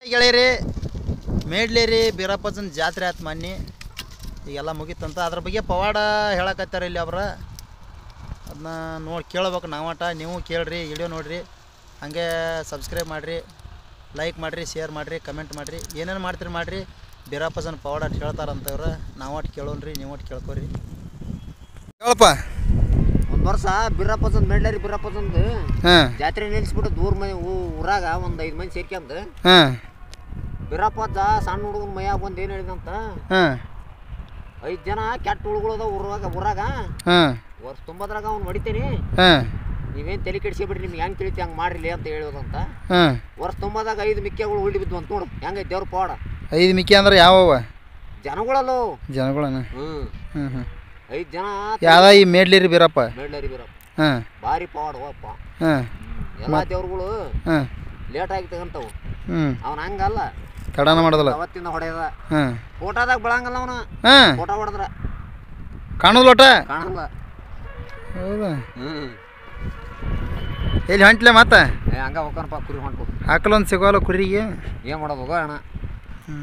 ಗೆಳೆಯರಿ ಮೇಡ್ಲೇರಿ ಬೀರಪ್ಪಜನ್ ಜಾತ್ರೆ ಆಯ್ತು ಮೊನ್ನೆ ಈಗೆಲ್ಲ ಮುಗೀತಂತ ಅದ್ರ ಬಗ್ಗೆ ಪವಾಡ ಹೇಳಕತ್ತಾರ ಇಲ್ಲಿ ಅವ್ರ ಅದನ್ನ ನೋಡಿ ಕೇಳ್ಬೇಕು ನಾವಟ ನೀವು ಕೇಳ್ರಿ ವಿಡಿಯೋ ನೋಡ್ರಿ ಹಾಗೆ ಸಬ್ಸ್ಕ್ರೈಬ್ ಮಾಡಿರಿ ಲೈಕ್ ಮಾಡಿರಿ ಶೇರ್ ಮಾಡಿರಿ ಕಮೆಂಟ್ ಮಾಡಿರಿ ಏನೇನು ಮಾಡ್ತೀರಿ ಮಾಡಿರಿ ಬೀರಪ್ಪಜನ್ ಪವಾಡ ಅಟ್ ಹೇಳ್ತಾರಂತ ಇವ್ರು ನಾವು ಒಟ್ಟು ಕೇಳೋನ್ರಿ ನೀವು ಒಟ್ಟು ಕೇಳ್ಕೊರಿ ಹೇಳಪ್ಪ ಒಂದ್ ವರ್ಷ ಬಿರ್ರಪ್ಪಸಂದ್ ಮೆಡ್ಲರಿ ಬಿರ್ರಪ್ಪಸಂದ್ ಹಾಂ ಜಾತ್ರೆ ನಿಲ್ಸ್ಬಿಟ್ಟು ದೂರ ಮನೆ ಊ- ಊರಾಗ ಒಂದ್ ಐದ್ ಮಂದಿ ಸೇರ್ಕ್ಯಂತ ಹಾಂ ಬಿರ್ರಪ್ಪಜ್ಜ ಸಣ್ಣ ಹುಡುಗನ ಮೈಯಾಗ ಬಂದ್ ಏನ್ ಹೇಳಿದಂತ ಹಾಂ ಐದ್ ಜನ ಕೆಟ್ಟ ಹುಡುಗರು ಊರಾಗ ಊರಾಗ ಹಾಂ ವರ್ಷ ತುಂಬದ್ರಾಗ ಅವ್ನು ಹೊಡಿತೀನಿ ಹಾಂ ನೀವೇನ್ ತಲೆ ಕೆಡಿಸಿಬಿಡ್ರಿ ನಿಮ್ಗೆ ಹೆಂಗ್ ತಿಳಿತಿ ಹಂಗ್ ಮಾಡ್ರಿ ಅಂತ ಹೇಳೋದಂತ ಹಾಂ ವರ್ಷ ತುಂಬದಾಗ ಐದು ಮಿಕ್ಕೆಗಳು ಉಳ್ಳಿ ಬಿದ್ದು ಅಂತ ನೋಡು ಹೆಂಗ ದೇವ್ರ ಪವಾಡ ಐದು ಮಿಕ್ಕಿ ಅಂದ್ರೆ ಯಾವವ ಜನಗಳಲ್ಲೋ ಜನಗಳನ್ನ ಹ್ಮ್ ಹ್ಞೂ ಹ್ಞೂ ಐದ್ ಜನ ಯಾವ್ದ ಈ ಮೇಡ್ಲಿರಿ ಬೀರಪ್ಪ ಮೆಡ್ಲರಿ ಬಿರಪ್ಪ ಹಾಂ ಭಾರಿ ಪವಾಡ ಹೋಪ್ಪ ಹಾಂ ಎಲ್ಲಾ ದೇವ್ರುಗಳು ಹಾಂ ಲೇಟ್ ಆಗಿ ತಗಂತಾವು ಹ್ಞೂ ಅವ್ನ ಹಂಗಲ್ಲ ತಡನ ಮಾಡೋದಲ್ಲ ಅವತ್ತಿಂದ ಹೊಡೆಯದ ಹಾಂ ಫೋಟೋದಾಗ ಬೆಳಂಗಲ್ಲ ಅವನ ಹಾಂ ಫೋಟೋ ಹೊಡೆದ್ರ ಕಾಣೋದು ಲೋಟ ಕಾಣಲ್ಲ ಹೌದಾ ಹ್ಮ್ ಎಲ್ಲಿ ಹೊಂಟ್ಲೆ ಮತ್ತೆ ಏ ಹಂಗ ಹೋಗ್ಕನಪ್ಪ ಕುರಿ ಹೊಂಟು ಹಾಕಲೊಂದು ಸಿಗೋಲ್ಲ ಕುರಿಗೆ ಏನ್ ಮಾಡೋದು ಹೋಗೋ ಅಣ್ಣ ಹ್ಞೂ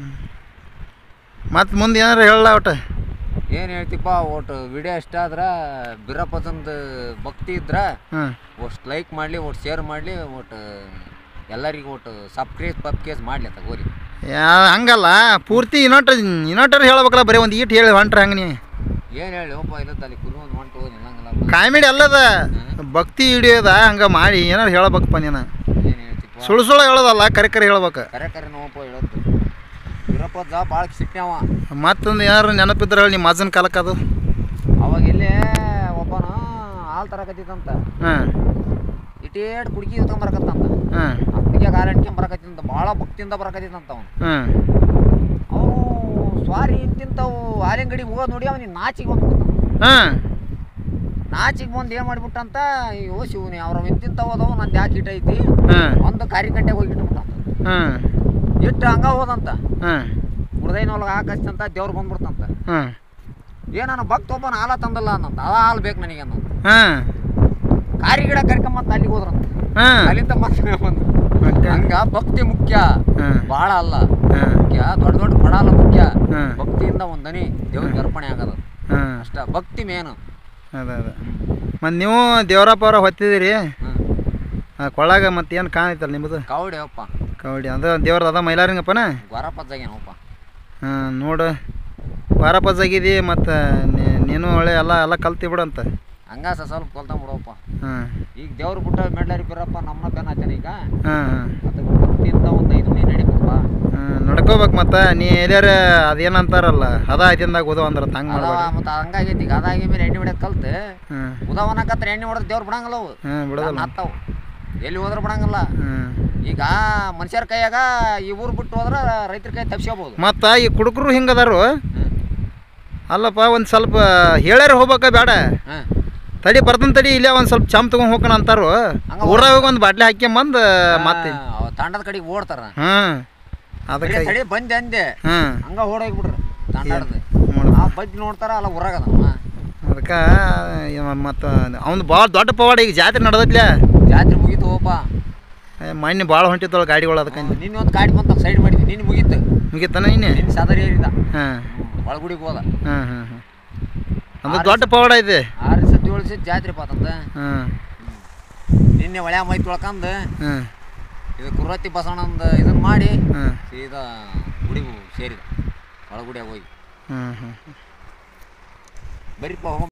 ಮತ್ತು ಮುಂದೆ ಏನಾರು ಹೇಳಲ್ಲ ಒಟ್ಟು ಏನ್ ಹೇಳ್ತಿಪ್ಪ ಒಟ್ಟು ವಿಡಿಯೋ ಇಷ್ಟ ಆದ್ರ ಬಿರಪ್ಪಸಂದ್ ಭಕ್ತಿ ಇದ್ರ ಹಾಂ ಒಷ್ಟು ಲೈಕ್ ಮಾಡ್ಲಿ ಒಟ್ಟು ಶೇರ್ ಮಾಡ್ಲಿ ಒಟ್ಟು ಎಲ್ಲರಿಗೂ ಒಟ್ಟು ಸಬ್ಸ್ಕ್ರೈಬ್ ಪಬ್ಕೇಸ್ ಮಾಡ್ಲಿ ಅಂತ ಗೋರಿ ಯಾ ಹಂಗಲ್ಲ ಪೂರ್ತಿ ಇನ್ನೊಟ್ಟು ಇನ್ನೊಟ್ಟರು ಹೇಳ್ಬೇಕಲ್ಲ ಬರೀ ಒಂದು ಈಟ್ ಹೇಳಿ ಹೊಂಟ್ರಿ ಹಂಗೆ ನೀ ಏನ್ ಹೇಳಿ ಒಪ್ಪ ಇಲ್ಲದ ಅಲ್ಲಿ ಕುರಿ ಒಂದು ಹೊಂಟು ನಿಲ್ಲಂಗಿಲ್ಲ ಕಾಮಿಡಿ ಅಲ್ಲದ ಭಕ್ತಿ ಹಿಡಿಯೋದ ಹಂಗೆ ಮಾಡಿ ಏನಾರು ಹೇಳ್ಬೇಕಪ್ಪ ನೀನು ಏನ್ ಹೇಳ್ತಿಪ್ಪ ಸುಳ್ಳು ಸುಳ್ಳು ಹೇಳೋದಲ್ಲ ಕರೆ ಕರೆ ಹೇಳ್ಬೇಕು ಕರೆ ಕರೆ ನೋವಪ್ಪ ಹೇಳೋದು ಬಿರಪ್ಪಜ್ಜ ಭಾಳ ಸಿಟ್ನ್ಯಾವ ಮತ್ತೊಂದು ಏನಾರು ನೆನಪಿದ್ರೆ ಹೇಳಿ ನಿಮ್ಮ ಅಜ್ಜನ ಕಾಲಕ್ಕೆ ಅದು ಅವಾಗ ಎಲ್ಲೇ ಒಬ್ಬನ ಹಾಲು ತರಕತ್ತಿತ್ತಂತ ಹಾಂ ಇಟೇಟ್ ಕುಡ್ಕಿ ಇಟ್ಕೊಂಬರಕತ್ತಂತ ಹಾಂ ಆ ಕುಡಿಗೆ ಹಾಲು ಹಣ್ಕೊಂಡ್ ಬರಕತ್ತಿಂತ ಭಾಳ ಭಕ್ತಿಯಿಂದ ಬರಕತ್ತಿತ್ತಂತ ಅವನು ಹಾಂ ಅವನು ಸ್ವಾರಿ ಇಂತಿಂತವು ಹಾಲಿನ ಗಡಿಗೆ ಹೋಗೋದು ನೋಡಿ ಅವನಿಗೆ ನಾಚಿಗೆ ಬಂದ್ಬಿಟ್ಟ ಹಾಂ ನಾಚಿಗೆ ಬಂದು ಏನು ಮಾಡ್ಬಿಟ್ಟಂತ ಅಯ್ಯೋ ಶಿವನಿ ಅವ್ರ ಇಂತಿಂತವು ಅದಾವ ನಂದು ಯಾಕೆ ಇಟ್ ಐತಿ ಹಾಂ ಒಂದು ಕಾರಿ ಗಂಟೆಗೆ ಹೋಗಿ ಇಟ್ಬಿಟ್ಟಂತ ಹಾಂ ಇಟ್ಟು ಹಂಗ ಹೋದಂತ ಹಾಂ ಹುಡ್ದೈನೊಳಗೆ ಹಾಕಸ್ತಂತ ದೇವ್ರು ಬಂದ್ಬಿಡ್ತಂತ ಹಾಂ ಏ ನನ್ನ ಭಕ್ತ ಒಬ್ಬನ ಹಾಲ ತಂದಲ್ಲ ಅನ್ನಂತ ಅದ ಹಾಲು ಬೇಕು ನನಗೆ ಅನ್ನಂತ ಹಾಂ ಕಾರಿ ಗಿಡ ಕರ್ಕೊಂಬಂತ ಅಲ್ಲಿಗೆ ಹೋದ್ರಂತ ಹಾಂ ಅಲ್ಲಿಂದ ಮತ್ತೆ ಬಂದು ಹಂಗ ಭಕ್ತಿ ಮುಖ್ಯ ಹಾಂ ಭಾಳ ಅಲ್ಲ ಹಾಂ ಮುಖ್ಯ ದೊಡ್ಡ ದೊಡ್ಡ ಪಡಾಲ ಮುಖ್ಯ ಹಾಂ ಭಕ್ತಿಯಿಂದ ಒಂದು ದನಿ ದೇವ್ರಿಗೆ ಅರ್ಪಣೆ ಆಗದ ಹಾಂ ಅಷ್ಟ ಭಕ್ತಿ ಮೇನು ಅದ ಅದ ಮತ್ತು ನೀವು ದೇವರಪ್ಪ ಅವರ ಹೊತ್ತಿದ್ದೀರಿ ಹ್ಮ್ ಆ ಕೊಳಾಗ ಮತ್ತೆ ಏನು ಕಾಣೈತಲ್ಲ ನಿಮ್ಮದು ಕವಡಿ ಅಪ್ಪ ಕಬಡ್ಡಿ ಅದು ದೇವ್ರದ ಅದ ಮೈಲಾರಿಂಗಪ್ಪನ ಗೊರಪ್ಪಜ್ಜಾಗೇನಪ್ಪ ಹಾಂ ನೋಡು ವಾರಪಜ್ಜಾಗಿದಿ ಮತ್ತು ನೀನು ಒಳ್ಳೆ ಎಲ್ಲ ಎಲ್ಲ ಕಲ್ತಿ ಬಿಡಂತ ಹಂಗ ಸ ಸ್ವಲ್ಪ ಕೊಲ್ತ ಬಿಡಪ್ಪ ಹಾಂ ಈಗ ದೇವ್ರ ಬಿಟ್ಟ ಮೆಡ್ಲಾರಿ ಬಿರಪ್ಪ ನಮ್ಮನ್ನ ಬೆನ್ನ ಹತ್ತಾನ ಈಗ ಹಾಂ ಹಾಂ ಅದಕ್ಕೆ ಭಕ್ತಿಯಿಂದ ಒಂದು ಐದು ಮನೆ ನಡಿಬೇಕಪ್ಪ ಹಾಂ ನಡ್ಕೋಬೇಕು ಮತ್ತೆ ನೀ ಎಲ್ಲಾರ ಅದೇನಂತಾರಲ್ಲ ಹದ ಆಯ್ತಿಂದಾಗ ಓದೋ ಅಂದ್ರೆ ಹಂಗೆ ಅದಾವ ಮಾಡಬೇಡ ಮತ್ತೆ ಹಂಗಾಗೈತಿ ಈಗ ಅದಾಗಿ ಮೇಲೆ ಎಣ್ಣೆ ಹೊಡ್ಯಕ್ ಕಲ್ತು ಹಾಂ ಉದಾವನಕತ್ರ ಎಣ್ಣೆ ಹೊಡೆದು ದೇವ್ರು ಬಿಡಂಗಿಲ್ಲ ಅವು ಹಾಂ ಬಿಡೋದಲ್ಲ ಹತ್ತಾವು ಎಲ್ಲಿ ಹೋದ್ರೆ ಬಿಡಂಗಿಲ್ಲ ಹಾಂ ಈಗ ಮನುಷ್ಯರ ಕೈಯಾಗ ಈ ಊರು ಬಿಟ್ಟು ಹೋದ್ರೆ ರೈತರ ಕೈ ತಪ್ಸ್ಕೋಬೋದು ಮತ್ತು ಈ ಕುಡುಕರು ಹಿಂಗದಾರು ಅಲ್ಲಪ್ಪ ಒಂದು ಸ್ವಲ್ಪ ಹೇಳ್ಯಾರ ಹೋಗ್ಬೇಕ ಬೇಡ ಹಾಂ ತಡಿ ಬರ್ತನ್ ತಡಿ ಇಲ್ಲೇ ಒಂದು ಸ್ವಲ್ಪ ಚಮ್ ತಗೊಂಡ್ ಹೋಗೋಣ ಅಂತಾರು ಹಂಗ ಊರಾಗ ಒಂದು ಬಾಟ್ಲಿ ಹಾಕ್ಯಂಬಂದು ಮತ್ತೆ ತಾಂಡದ ಕಡೆಗೆ ಓಡ್ತಾರ ಹಾಂ ಅದಕ್ಕೆ ತಡಿ ಬಂದೆ ಅಂದೆ ಹಾಂ ಹಂಗ ಓಡೋಗಿ ಬಿಡ್ರಿ ತಾಂಡಾಡದ ಮಾಡೋದು. ಆ ಬಜ್ಜಿ ನೋಡ್ತಾರ ಅಲ್ಲ ಊರಾಗ ಅದಾವ ಅದಕ್ಕೆ ಮತ್ತು ಅವ್ನು ಭಾಳ ದೊಡ್ಡ ಪವಾಡ ಈಗ ಜಾತ್ರೆ ನಡೆದತ್ಲೆ ಜಾತ್ರೆ ಮುಗೀತು ಹೋಪ ಮಣ್ಣು ಭಾಳ ಹೊಂಟಿತ್ತೊಳ ಗಾಡಿಗಳು ಅದಕ್ಕೆ ನಿನ್ನೆ ಒಂದು ಗಾಡಿ ಬಂತ ಸೈಡ್ ಮಾಡಿದ್ವಿ ನಿನ್ನೆ ಮುಗೀತು ಮುಗಿತಾನ ಇನ್ನೇ ನಿನ್ನೆ ಸಾದರಿ ಏರಿದ ಹಾಂ ಒಳಗುಡಿಗೆ ಹೋದ ಹಾಂ ಹಾಂ ಹಾಂ ಅದು ದೊಡ್ಡ ಪವಾಡ ಇದೆ ಆರು ಸತಿ ಏಳು ಸತಿ ಜಾತ್ರೆ ಪಾತಂತ ಹಾಂ ನಿನ್ನೆ ಒಳ್ಳೆ ಮೈ ತೊಳ್ಕಂದು ಹಾಂ ಇದು ಕುರ್ರತ್ತಿ ಬಸವಣ್ಣಂದು ಇದನ್ನ ಮಾಡಿ ಹಾಂ ಸೀದಾ ಗುಡಿಗೆ ಸೇರಿದ ಒಳಗುಡಿಯಾಗ ಹೋಗಿ ಹಾಂ ಹಾಂ ಬರೀಪ್ಪ ಹೋಗ